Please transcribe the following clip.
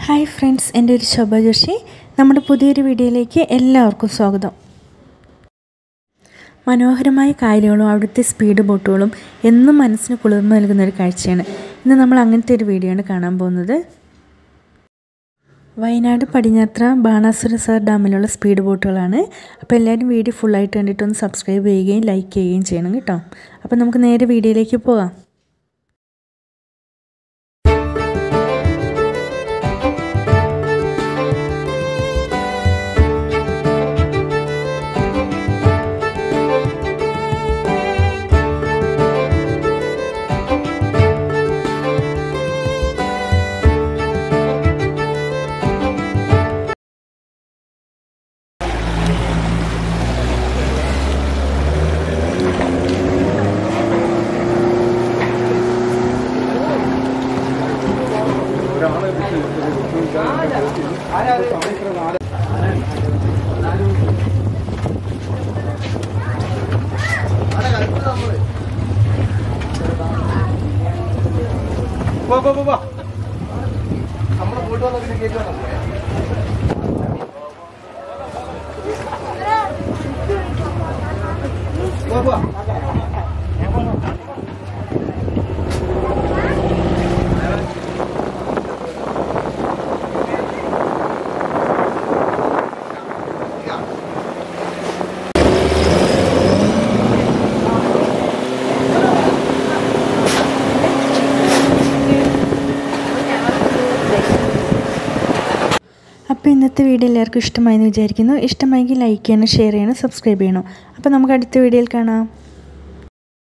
Hi friends എൻ്റെ ഒരു ശോഭ ജോഷി നമ്മുടെ പുതിയൊരു വീഡിയോയിലേക്ക് എല്ലാവർക്കും സ്വാഗതം മനോഹരമായ കായലുകളും അവിടുത്തെ സ്പീഡ് ബോട്ടുകളും എന്നും മനസ്സിന് കുളിർമ നൽകുന്ന ഒരു കാഴ്ചയാണ് ഇന്ന് നമ്മൾ അങ്ങനത്തെ ഒരു വീഡിയോ ആണ് കാണാൻ പോകുന്നത് വയനാട് പടിഞ്ഞാത്ര ബാണാസുര സാർ ഡാമിലുള്ള സ്പീഡ് ബോട്ടുകളാണ് അപ്പോൾ എല്ലാവരും വീഡിയോ ഫുള്ളായിട്ട് കണ്ടിട്ടൊന്ന് സബ്സ്ക്രൈബ് ചെയ്യുകയും ലൈക്ക് ചെയ്യുകയും ചെയ്യണം കേട്ടോ അപ്പോൾ നമുക്ക് നേരെ വീഡിയോയിലേക്ക് പോകാം പോ, പോ, പോ, പോ. നമ്മള് പോയിട്ട് വന്നാ പിന്നെ കേറ്റി വന്നാ മതി. പോ, പോ. അപ്പോൾ ഇന്നത്തെ വീഡിയോ എല്ലാവർക്കും ഇഷ്ടമായെന്ന് വിചാരിക്കുന്നു ഇഷ്ടമായെങ്കിൽ ലൈക്ക് ചെയ്യണം ഷെയർ ചെയ്യണം സബ്സ്ക്രൈബ് ചെയ്യണം അപ്പോൾ നമുക്ക് അടുത്ത വീഡിയോയിൽ കാണാം